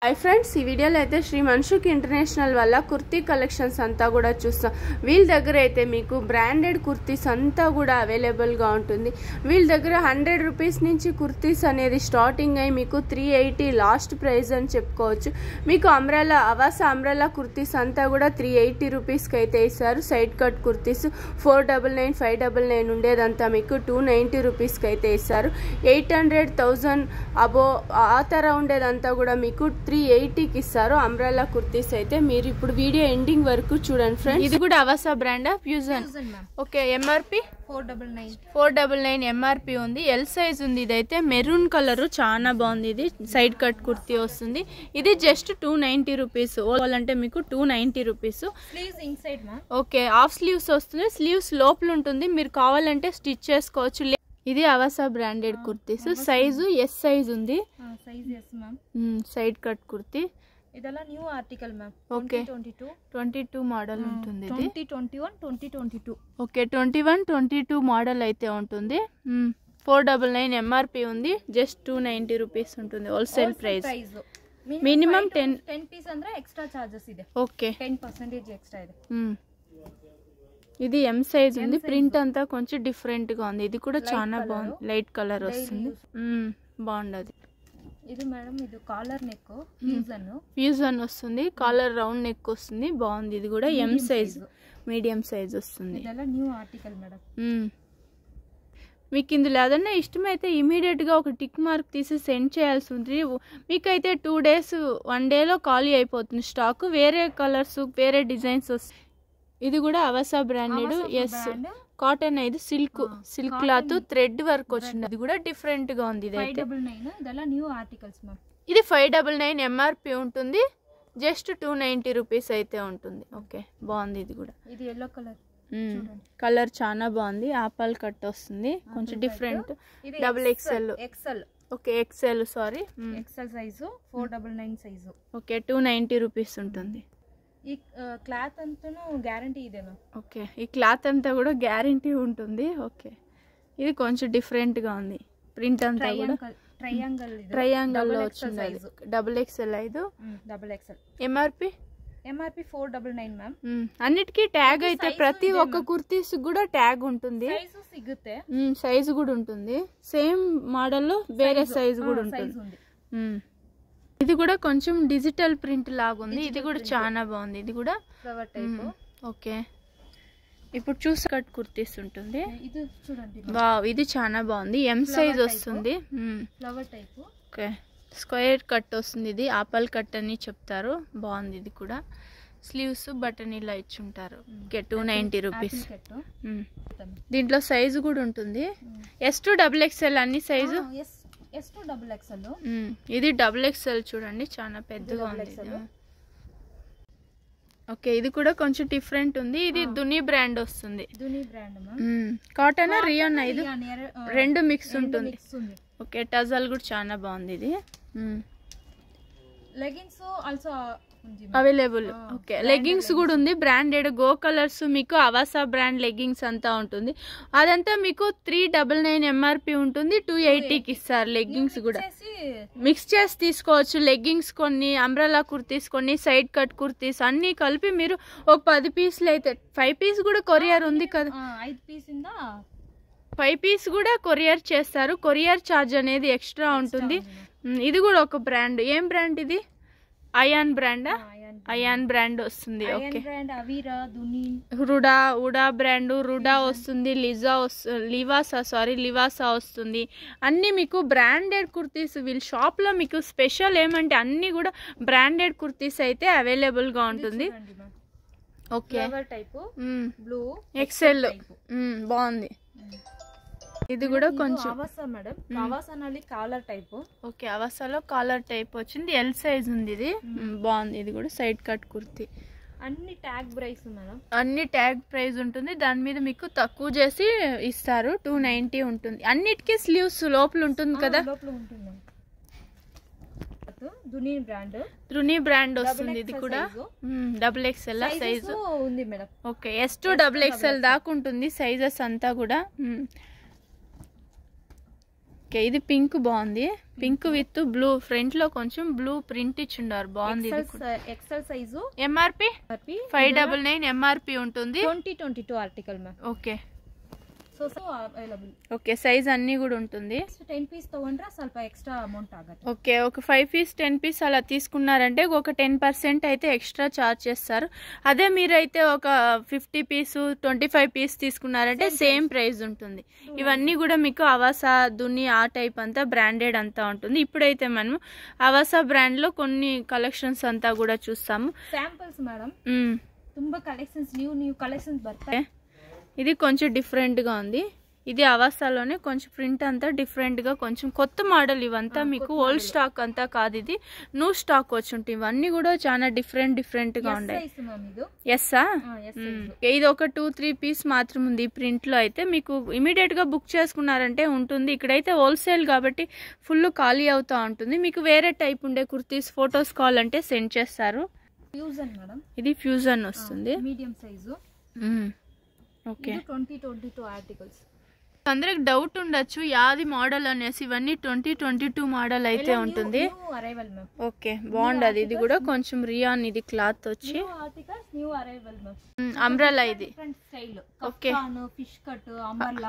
Hi friends ఈ వీడియోలో అయితే శ్రీ మన్షుక్ ఇంటర్నేషనల్ వల్ల కుర్తీ కలెక్షన్స్ అంతా కూడా చూస్తాం వీళ్ళ దగ్గర అయితే మీకు బ్రాండెడ్ కుర్తీస్ అంతా కూడా అవైలబుల్గా ఉంటుంది వీళ్ళ దగ్గర హండ్రెడ్ రూపీస్ నుంచి కుర్తీస్ అనేది స్టార్టింగ్ అయ్యి మీకు త్రీ ఎయిటీ లాస్ట్ ప్రైస్ అని చెప్పుకోవచ్చు మీకు అమ్రాలా అవాస అమ్రాలా కుర్తీస్ అంతా కూడా త్రీ ఎయిటీ రూపీస్కి అయితే ఇస్తారు side cut kurtis four double nine five double nine ఉండేదంతా మీకు టూ నైంటీ రూపీస్కి అయితే ఇస్తారు ఎయిట్ హండ్రెడ్ థౌజండ్ అబో ఆ తర ఉండేదంతా కూడా మీకు త్రీ ఎయిటీకి ఇస్తారు అంబ్రెల్లా కుర్తీస్ అయితే మీరు ఇప్పుడు వీడియో ఎండింగ్ వరకు చూడండి ఫ్రెండ్స్ ఇది కూడా అవసా బ్రాండా fusion okay MRP four double nine four double nine MRP ఉంది ఎల్ సైజ్ ఉంది ఇదైతే మెరూన్ కలర్ చాలా బాగుంది ఇది సైడ్ కట్ కుర్తీ వస్తుంది ఇది జస్ట్ టూ నైంటీ రూపీస్ అంటే మీకు two ninety rupees please inside ma'am okay half sleeves వస్తుంది స్లీవ్స్ లోపల ఉంటుంది మీరు కావాలంటే స్టిచ్ చేసుకోవచ్చు లే- ఇది అవసా branded kurtis size S size ఉంది size S ma'am side cut kurti ಇದೆಲ್ಲ new article ma'am Okay. Twenty two twenty two model ఉంటుంది ఇది twenty twenty one twenty twenty two okay twenty one twenty two model అయితే ఉంటుంది ఫోర్ డబల్ నైన్ ఎంఆర్పి ఉంది just two ninety rupees ఉంటుంది wholesale price price Minimum 10 ten piece ಅಂದ್ರೆ extra charges ಇದೆ okay ten percentage extra ಇದೆ ఇది M size ఉంది print అంతా కొంచెం డిఫరెంట్ గా ఉంది ఇది కూడా చాలా బాగుంది లైట్ కలర్ వస్తుంది మ్మ్. బాగుండదు ಇದು ಮೇಡಮ್ ಇದು ಕಾಲರ್ ನೆಕ್ ಫ್ಯೂಸನ್ ఫ్యూజన్ వస్తుంది కాలర్ రౌండ్ నెక్ వస్తుంది బాగుంది ఇది కూడా ఎం సైజ్ మీడియం సైజ్ వస్తుంది ಇದೆಲ್ಲ ನ್ಯೂ ಆರ್ಟಿಕಲ್ ಮೇಡಮ್ మ్మ్. మీకు ఇందులో ఏదన్నా ఇష్టమైతే ఇమీడియట్గా ఒక టిక్ మార్క్ తీసి సెండ్ చేయాల్సి ఉంటుంది మీకైతే టూ డేస్ వన్ డేలో ఖాళీ అయిపోతుంది స్టాక్ వేరే కలర్స్ వేరే డిజైన్స్ వస్తాయి ఇది కూడా అవసా బ్రాండెడ్ ఎస్ కాటన్ ఇది silk silk cloth thread work వచ్చింది ఇది కూడా డిఫరెంట్ గా ఉంది ಫೈವ್ ఇదైతే ಡಬಲ್ ನೈನ್ ಇದೆಲ್ಲ ನ್ಯೂ ಆರ್ಟಿಕಲ್ಸ್ ಮ್ಯಾಮ್ ఇది ఫైవ్ డబల్ నైన్ ఎంఆర్పి ఉంటుంది జస్ట్ టూ నైంటీ రూపీస్ అయితే ఉంటుంది ఓకే బాగుంది ఇది కూడా ಇದು ಯೆಲ್ಲೋ ಕಲರ್ కలర్ చాలా బాగుంది ఆపల్ కట్ వస్తుంది కొంచెం డిఫరెంట్ ಇದು double XL XL okay XL sorry XL size four double nine size okay two ninety rupees ఉంటుంది ಈ ಕ್ಲಾತ್ ಅಂತೂ ಗ್ಯಾರಂಟಿ ಇದೆ ಮ್ಯಾಮ್ ఓకే ఈ క్లాత్ అంతా కూడా గ్యారంటీ ఉంటుంది ఓకే ఇది కొంచెం డిఫరెంట్గా ఉంది ప్రింట్ అంతా కూడా ಟ್ರಯಾಂಗಲ್ ಇದೆ ట్రయాంగల్ లో Double వచ్చింది XL అది size. డబుల్ ఎక్స్ఎల్ ఐదు double XL MRP M R P four double nine ma'am అన్నిటికీ ట్యాగ్ అయితే ప్రతి ఒక్క కుర్తీస్ కూడా ట్యాగ్ ఉంటుంది ಸೈಜು ಸಿಗುತ್ತೆ సైజు కూడా ఉంటుంది సేమ్ మోడల్లో వేరే సైజు కూడా ఉంటుంది ಸೈಜ್ ఉంది మ్మ్. ఇది కూడా కొంచెం డిజిటల్ ప్రింట్ లాగుంది ఇది కూడా చాలా బాగుంది ఇది కూడా ಫ್ಲವರ್ ಟೈಪ್ ఓకే ఇప్పుడు చూసి కట్ కుర్తీస్ ఉంటుంది ಇದು చూడండి వావ్ ఇది చాలా బాగుంది ఎం సైజ్ వస్తుంది మ్మ్. Flower type okay square cut వస్తుంది ఇది ఆపల్ కట్ అని చెప్తారు బాగుంది ఇది కూడా స్లీవ్స్ బటన్ ఇలా ఇచ్చుంటారు ఓకే టూ నైంటీ రూపీస్ ಕಟ್ಟು దీంట్లో సైజు కూడా ఉంటుంది ఎస్ టు డబుల్ ఎక్స్ఎల్ అన్ని సైజు ಎಸ್ ಎಷ್ಟು ಡಬಲ್ ಎಕ್ಸೆಲ್ మ్మ్. ఇది డబుల్ ఎక్స్ఎల్ చూడండి చాలా పెద్దగా ఉంది ఇది. ఓకే ఇది కూడా కొంచెం డిఫరెంట్ ఉంది ఇది దుని బ్రాండ్ వస్తుంది ದುನಿ ಬ್ರ್ಯಾಂಡ್ ಮ್ಯಾಮ್ మ్మ్. కాటన్ రియోన్ ఇది రెండు మిక్స్ ఉంటుంది ಮಿಕ್ಸ್ ఉంది ఓకే టజల్ కూడా చాలా బాగుంది ఇది మ్మ్. లెగిన్స్ ఆల్సో ఉంది అవైలబుల్ ఓకే లెగ్గింగ్స్ కూడా ఉంది బ్రాండెడ్ గో కలర్స్ మీకు అవాసా బ్రాండ్ లెగ్గింగ్స్ అంతా ఉంటుంది అదంతా మీకు త్రీ డబల్ నైన్ ఎంఆర్పి ఉంటుంది టూ ఎయిటీకి ఇస్తారు లెగ్గింగ్స్ కూడా చేసి మిక్స్ చేసి తీసుకోవచ్చు లెగ్గింగ్స్ కొన్ని అంబ్రెలా కుర్తీస్ కొన్ని సైడ్ కట్ కుర్తీస్ అన్నీ కలిపి మీరు ఒక పది పీసులు అయితే ఫైవ్ పీస్ కూడా కొరియర్ ఉంది కదా ఆ, ఐదు పీస్ ఇంద ఫైవ్ పీస్ కూడా కొరియర్ చేస్తారు కొరియర్ ఛార్జ్ అనేది ఎక్స్ట్రా ఉంటుంది మ్, ఇది కూడా ఒక బ్రాండ్ ఏం బ్రాండ్ ఇది అయాన్ బ్రాండా అయాన్ బ్రాండ్ వస్తుంది ఓకే బ్రాండ్ అవీరా దుని రుడా ఉడా బ్రాండ్ రుడా వస్తుంది లిజా వస్తు లివాసా సారీ లివాసా వస్తుంది అన్నీ మీకు బ్రాండెడ్ కుర్తీస్ వీళ్ళ షాప్లో మీకు స్పెషల్ ఏమంటే అన్నీ కూడా బ్రాండెడ్ కుర్తీస్ అయితే అవైలబుల్గా ఉంటుంది okay flower type blue XL బాగుంది ఇది కూడా కొంచెం కావాసా మేడం కావాసాನಲ್ಲಿ కాలర్ టైప్ ఓకే అవసాలో కాలర్ టైప్ వచ్చింది ఎల్ సైజ్ ఉంది ఇది మ్, బాగుంది ఇది కూడా సైడ్ కట్ కుర్తీ అన్ని ట్యాగ్ బ్రైస్ మేడం అన్ని ట్యాగ్ ప్రైస్ ఉంటుంది దాని మీద మీకు తక్కువ చేసి ఇస్తారు టూ నైంటీ ఉంటుంది అన్నిటికీ స్లీవ్స్ లోపల ఉంటుంది కదా లోపల ఉంటుంది దుని బ్రాండ్ త్రుని బ్రాండ్ వస్తుంది ఇది కూడా డబుల్ ఎక్స్ఎల్ సైజు ఉంది madam okay S to double XL దాకా ఉంటుంది సైజెస్ అంతా కూడా ఓకే ఇది పింక్ బాగుంది పింక్ విత్ బ్లూ ఫ్రంట్ లో కొంచెం బ్లూ ప్రింట్ ఇచ్చిండారు బాగుంది ఇది కూడా XL size MRP five double nine MRP ఉంటుంది twenty twenty two article ma'am okay so so available okay size ಅన్నీ కూడా ఉంటుంది ಟೆನ್ ಪೀಸ್ ತಗೊಂಡ್ರೆ ಸ್ವಲ್ಪ ಎಕ್ಸ್ಟ್ರಾ ಅಮೌಂಟ್ ಆಗುತ್ತೆ ఓకే ఒక ఫైవ్ పీస్ టెన్ పీస్ అలా తీసుకున్నారంటే ఒక టెన్ పర్సెంట్ అయితే ఎక్స్ట్రా చార్జ్ చేస్తారు అదే మీరైతే ఒక fifty piece twenty five piece తీసుకున్నారంటే సేమ్ ప్రైస్ ఉంటుంది ఇవన్నీ కూడా మీకు అవాసా దుని ఆ టైప్ అంతా బ్రాండెడ్ అంతా ఉంటుంది ఇప్పుడైతే మనం అవాసా బ్రాండ్లో కొన్ని కలెక్షన్స్ అంతా కూడా చూస్తాము ಸ್ಯಾಂಪಲ್ಸ್ ಮೇಡಮ್ మ్మ్. ತುಂಬಾ ಕಲೆಕ್ಷನ್ಸ್ ನ್ಯೂ ನ್ಯೂ ಕಲೆಕ್ಷನ್ಸ್ ಬರ್ತಾರೆ ఇది కొంచెం డిఫరెంట్గా ఉంది ఇది అవాసాలోనే కొంచెం ప్రింట్ అంతా డిఫరెంట్గా కొంచెం కొత్త మోడల్ ఇవంతా మీకు ఓల్డ్ స్టాక్ అంతా కాదు ఇది న్యూ స్టాక్ వచ్చి ఉంటాయి ఇవన్నీ కూడా చాలా డిఫరెంట్ డిఫరెంట్గా ఉన్నాయి ಸೈಜ್ ಮ್ಯಾಮ್ ಇದು ఎస్సా ಎಸ್ ఇది ఒక టూ త్రీ పీస్ మాత్రం ఉంది ఈ ప్రింట్ లో అయితే మీకు ఇమీడియట్ గా బుక్ చేసుకున్నారంటే ఉంటుంది ఇక్కడైతే హోల్సేల్ కాబట్టి ఫుల్ ఖాళీ అవుతా ఉంటుంది మీకు వేరే టైప్ ఉండే కుర్తీస్ ఫొటోస్ కావాలంటే సెండ్ చేస్తారు ಫ್ಯೂಸನ್ ಮೇಡಮ್ ఇది ఫ్యూజన్ వస్తుంది ಮೀಡಿಯಂ ಸೈಜು ఓకే ಇದು ಟ್ವೆಂಟಿ ಟ್ವೆಂಟಿ ಟೂ ಆರ್ಟಿಕಲ್ಸ್ అందరికి డౌట్ ఉండొచ్చు యాది మోడల్ అనేసి ఇవన్నీ ట్వంటీ ట్వంటీ టూ మోడల్ అయితే ఉంటుంది ನ್ಯೂ ಅರೈವಲ್ ಮ್ಯಾಮ್ ఓకే బాగుండదు ఇది కూడా కొంచెం రియాన్ ఇది క్లాత్ వచ్చి new articles new arrival ma'am umbrella ఇది different style Okay. Kaftan fish cut umbrella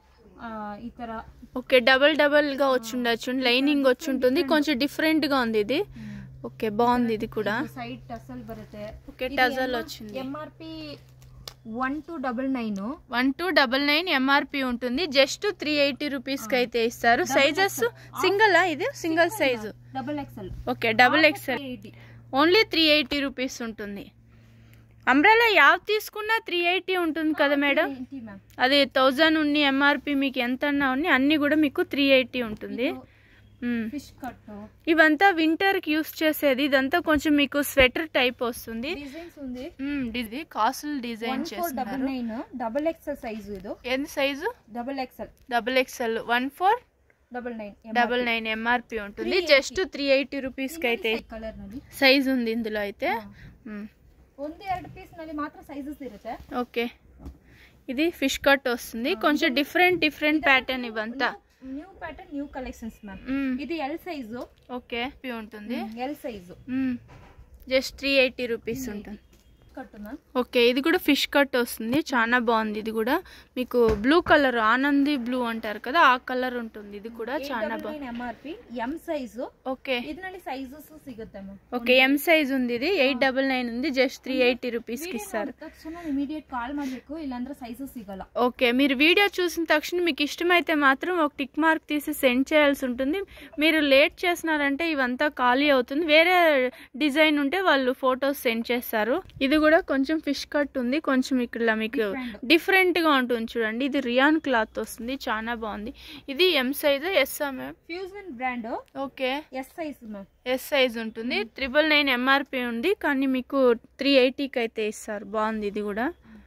ಈ ತರ ఓకే డబల్ డబల్ గా వచ్చి ఉండొచ్చు లైనింగ్ వచ్చి ఉంటుంది కొంచెం డిఫరెంట్ గా ఉంది ఇది ఓకే బాగుంది ఇది కూడా ಸೈಡ್ ಟಸಲ್ ಬರುತ್ತೆ ఓకే టజల్ వచ్చింది M R P one two double nine one two double nine MRP ఉంటుంది జస్ట్ త్రీ ఎయిటీ రూపీస్ కి అయితే ఇస్తారు సైజెస్ సింగల్ ఇది single size double XL okay double XL eighty only three eighty rupees ఉంటుంది umbrella యావ్ తీసుకున్నా three eighty ఉంటుంది కదా మేడం ಏಯ್ಟಿ ಮ್ಯಾಮ್ అది థౌజండ్ ఉన్ని ఎంఆర్పి మీకు ఎంత అన్నా ఉన్ని అన్ని కూడా మీకు త్రీ ఎయిటీ ఉంటుంది మ్మ్. ಫಿಶ್ ಕಟ್ ఇవంతా వింటర్ కి యూస్ చేసేది ఇదంతా కొంచెం మీకు స్వెటర్ టైప్ వస్తుంది ಡಿಸೈನ್ಸ್ ఉంది మ్మ్, ఇది కాసులు డిజైన్ ಒನ್ ಫೋರ್ ಡಬಲ್ చేస్తున్నారు ನೈನ್ ಡಬಲ್ ಎಕ್ಸೆಲ್ ಸೈಜ್ ಇದು ఎంత size double XL double XL one four double nine double nine MRP ఉంటుంది జస్ట్ త్రీ ఎయిటీ రూపీస్ కి అయితే ಕಲರ್ ನಲ್ಲಿ సైజ్ ఉంది ఇందులో అయితే మ్మ్. ಒಂದು ಎರಡು ಪೀಸ್ ನಲ್ಲಿ ಮಾತ್ರ ಸೈಜಸ್ ಇರುತ್ತೆ ఓకే ఇది ఫిష్ కట్ వస్తుంది కొంచెం డిఫరెంట్ డిఫరెంట్ ప్యాటర్న్ ఇవంతా new pattern new collections ma'am మ్మ్. ಇದು ಎಲ್ ಸೈಜು ఓకే ఇవి ఉంటుంది L size just three eighty rupees ఉంటుంది ಕಟ್ ಮ್ಯಾಮ್ ఓకే ఇది కూడా ఫిష్ కట్ వస్తుంది చాలా బాగుంది ఇది కూడా మీకు బ్లూ కలర్ ఆనంది బ్లూ అంటారు కదా ఆ కలర్ ఉంటుంది ఇది కూడా చాలా బాగుంది M R P M size okay ಇದರಲ್ಲಿ ಸೈಜಸ್ ಸಿಗುತ್ತೆ ಮ್ಯಾಮ್ ఓకే ఎం సైజ్ ఉంది ఇది ఎయిట్ డబల్ నైన్ ఉంది జస్ట్ త్రీ ఎయిటీ రూపీస్ కి ఇస్తారు ತಕ್ಷಣ ಇಮಿಡಿಯೇಟ್ ಕಾಲ್ ಮಾಡಬೇಕು ಇಲ್ಲಾಂದ್ರೆ ಸೈಜಸ್ ಸಿಗಲ್ಲ ఓకే మీరు వీడియో చూసిన తక్షణ మీకు ఇష్టమైతే మాత్రం ఒక టిక్ మార్క్ తీసి సెండ్ చేయాల్సి ఉంటుంది మీరు లేట్ చేసినారంటే ఇవంతా ఖాళీ అవుతుంది వేరే డిజైన్ ఉంటే వాళ్ళు ఫొటోస్ సెండ్ చేస్తారు ఇది కూడా కొంచెం ఫిష్ కట్ ఉంది కొంచెం ఇక్కడ మీకు డిఫరెంట్ గా ఉంటుంది చూడండి ఇది రియాన్ క్లాత్ వస్తుంది చాలా బాగుంది ఇది M size S ma'am fusion brand okay S size ma'am S size ఉంటుంది త్రిబుల్ నైన్ ఎంఆర్పి ఉంది కానీ మీకు త్రీ ఎయిటీకి అయితే ఇస్తారు బాగుంది ఇది కూడా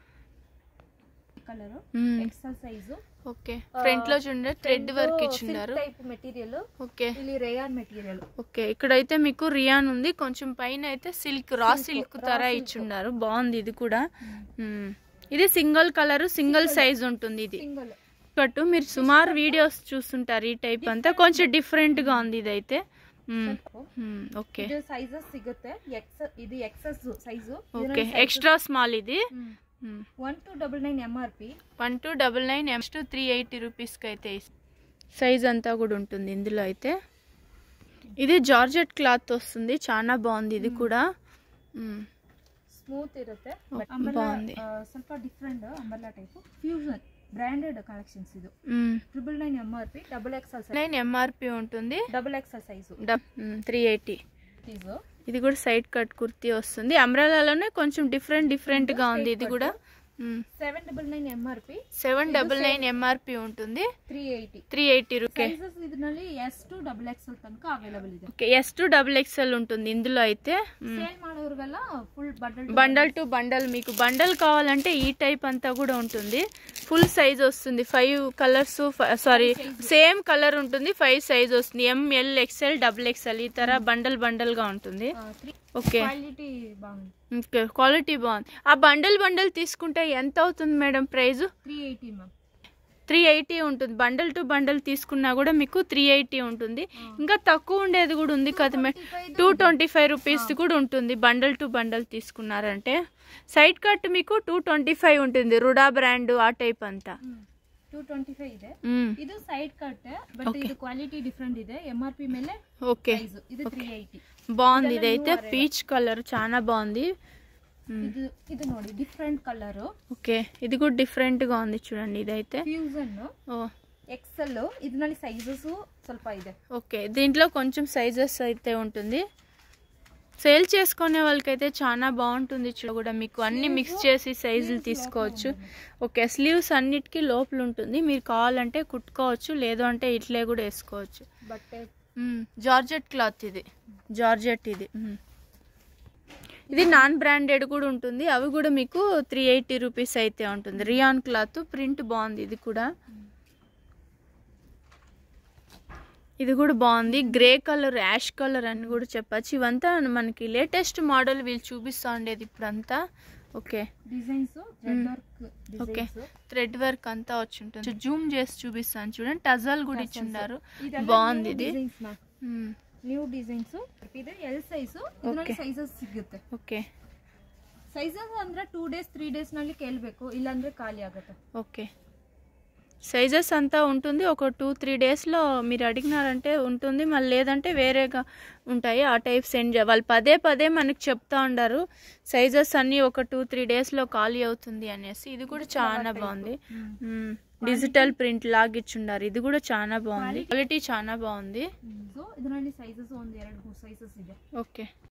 కలర్ మ్మ్. ఎక్సెల్ సైజు ఓకే ఫ్రంట్ లో చూడండి థ్రెడ్ వర్క్ ఇచ్చిన్నారు టైప్ మెటీరియల్ ఓకే ಇಲ್ಲಿ ರೇಯಾನ್ మెటీరియల్ ఓకే ఇక్కడైతే మీకు రియాన్ ఉంది కొంచెం పైన అయితే సిల్క్ రా సిల్క్ తర ఇచ్చున్నారు బాగుంది ఇది కూడా మ్మ్. ఇది సింగిల్ కలర్ సింగిల్ సైజ్ ఉంటుంది ఇది సింగిల్ కట్టు మీరు సుమారు వీడియోస్ చూస్తుంటారు ఈ టైప్ అంతా కొంచెం డిఫరెంట్ గా ఉంది ఇదైతే మ్మ్. మ్మ్. ఓకే ಇದು సైజెస్ ಸಿಗುತ್ತೆ ಎಕ್ಸ್ ಇದು XS size okay extra small ఇది మ్మ్. One two double nine M R P one two double nine ఎమ్స్ టూ త్రీ ఎయిటీ రూపీస్కి అయితే సైజ్ అంతా కూడా ఉంటుంది ఇందులో అయితే ఇది జార్జెట్ క్లాత్ వస్తుంది చాలా బాగుంది ఇది కూడా మ్మ్. ಸ್ಮೂತ್ ಇರುತ್ತೆ ಓ, ಅಂಬರ್ಲಾ ಬಾగుంది. ಸ್ವಲ್ಪ different umbrella type fusion branded collections ಇದು మ్మ్. Triple nine M R P double XL size nine MRP ఉంటుంది double XL size three eighty ಇದು ఇది కూడా సైడ్ కట్ కుర్తీ వస్తుంది అంబ్రెలాలోనే కొంచెం డిఫరెంట్ డిఫరెంట్ గా ఉంది ఇది కూడా seven double nine M R P seven double nine MRP ఉంటుంది three eighty three eighty rupee sizes ಇದರಲ್ಲಿ ಎಸ್ ಟು ಡಬಲ್ ಎಕ್ಸೆಲ್ ತನಕ ಅವೈಲಬಲ್ ಇದೆ okay S to double XL ఉంటుంది ఇందులో అయితే మ్మ్. ಸೇಲ್ ಮಾಡೋರ್ಗೆಲ್ಲ ಫುಲ್ ಬಟಲ್ బండల్ టు బండల్ మీకు బండల్ కావాలంటే ఈ టైప్ అంతా కూడా ఉంటుంది ఫుల్ సైజ్ వస్తుంది five colours sorry same colour ఉంటుంది ఫైవ్ సైజ్ వస్తుంది ఎంఎల్ ఎక్స్ఎల్ డబుల్ ఎక్స్ఎల్ ఈ తర బండల్ బండల్ గా ఉంటుంది ತ್ರೀ ఓకే ಕ್ವಾಲಿಟಿ ಬಾగుంది ఓకే క్వాలిటీ బాగుంది ఆ బండల్ బండల్ తీసుకుంటే ఎంత అవుతుంది madam price three eighty ma'am three eighty ఉంటుంది బండల్ టు బండల్ తీసుకున్నా కూడా మీకు త్రీ ఎయిటీ ఉంటుంది ఇంకా తక్కువ ఉండేది కూడా ఉంది కదా మే టూ ట్వంటీ ఫైవ్ రూపీస్ కూడా ఉంటుంది బండల్ టు బండల్ తీసుకున్నారంటే సైడ్ కట్ మీకు టూ ట్వంటీ ఫైవ్ ఉంటుంది రుడా బ్రాండ్ ఆ టైప్ అంతా ಟೂ ಟ್ವೆಂಟಿ ಫೈವ್ ಇದೆ మ్మ్. ಇದು ಸೈಡ್ ಕಟ್ ಬಟ್ ಇದು ಕ್ವಾಲಿಟಿ ಡಿಫ್ರೆಂಟ್ ಇದೆ ಎಂ ಆರ್ ಪಿ ಮೇಲೆ ఓకే ಪ್ರೈಸ್ ಇದು ತ್ರೀ ಏಯ್ಟಿ బాగుంది ఇదైతే పీచ్ కలర్ చాలా బాగుంది మ్మ్. ಇದು ಇದು ನೋಡಿ ಡಿಫ್ರೆಂಟ್ ಕಲರ್ ఓకే ఇది కూడా డిఫరెంట్ గా ఉంది చూడండి ఇదైతే ಫ್ಯೂಸನ್ ఓ ಎಕ್ಸೆಲ್ ಇದರಲ್ಲಿ ಸೈಜಸ್ ಸ್ವಲ್ಪ ಇದೆ ఓకే దీంట్లో కొంచెం సైజెస్ అయితే ఉంటుంది సేల్ చేసుకునే వాళ్ళకైతే చాలా బాగుంటుంది చూడ కూడా మీకు అన్ని మిక్స్ చేసి సైజులు తీసుకోవచ్చు ఓకే స్లీవ్స్ అన్నిటికీ లోపల ఉంటుంది మీరు కావాలంటే కుట్టుకోవచ్చు లేదు అంటే ఇట్లే కూడా వేసుకోవచ్చు ಬಟ್ಟೆ మ్మ్. జార్జెట్ క్లాత్ ఇది జార్జెట్ ఇది మ్మ్. ఇది నాన్ బ్రాండెడ్ కూడా ఉంటుంది అవి కూడా మీకు త్రీ ఎయిటీ రూపీస్ అయితే ఉంటుంది రియాన్ క్లాత్ ప్రింట్ బాగుంది ఇది కూడా ఇది కూడా బాగుంది గ్రే కలర్ యాష్ కలర్ అని కూడా చెప్పచ్చు ఇవంతా మనకి లేటెస్ట్ మోడల్ వీళ్ళు చూపిస్తా ఉండేది ఇప్పుడంతా okay designs thread work okay designs thread work అంతా వచ్చి ఉంటుంది జూమ్ చేసి చూపిస్తాను చూడండి టజల్ కూడా ఇచ్చిండారు బాగుంది ఇది మ్మ్. ನ್ಯೂ ಡಿಸೈನ್ಸ್ ಇದೆ ಎಲ್ ಸೈಜ್ ಇದರಲ್ಲಿ ಸೈಜಸ್ ಸಿಗುತ್ತೆ ఓకే ಸೈಜಸ್ ಅಂದ್ರೆ ಟೂ ಡೇಸ್ ತ್ರೀ ಡೇಸ್ ನಲ್ಲಿ ಕೇಳಬೇಕು ಇಲ್ಲಾಂದ್ರೆ ಖಾಲಿ ಆಗುತ್ತೆ ఓకే సైజెస్ అంతా ఉంటుంది ఒక టూ త్రీ డేస్లో మీరు అడిగినారంటే ఉంటుంది మళ్ళీ లేదంటే వేరేగా ఉంటాయి ఆ టైప్ సెండ్ చే వాళ్ళు పదే పదే మనకి చెప్తా ఉండారు సైజెస్ అన్నీ ఒక టూ త్రీ డేస్లో ఖాళీ అవుతుంది అనేసి ఇది కూడా చాలా బాగుంది మ్మ్. డిజిటల్ ప్రింట్ లాగిచ్చుండారు ఇది కూడా చాలా బాగుంది క్వాలిటీ చాలా బాగుంది ಸೊ ಇದರಲ್ಲಿ ಸೈಜಸ್ ಒಂದ್ ಎರಡು ಮೂರು ಸೈಜಸ್ ಇದೆ ఓకే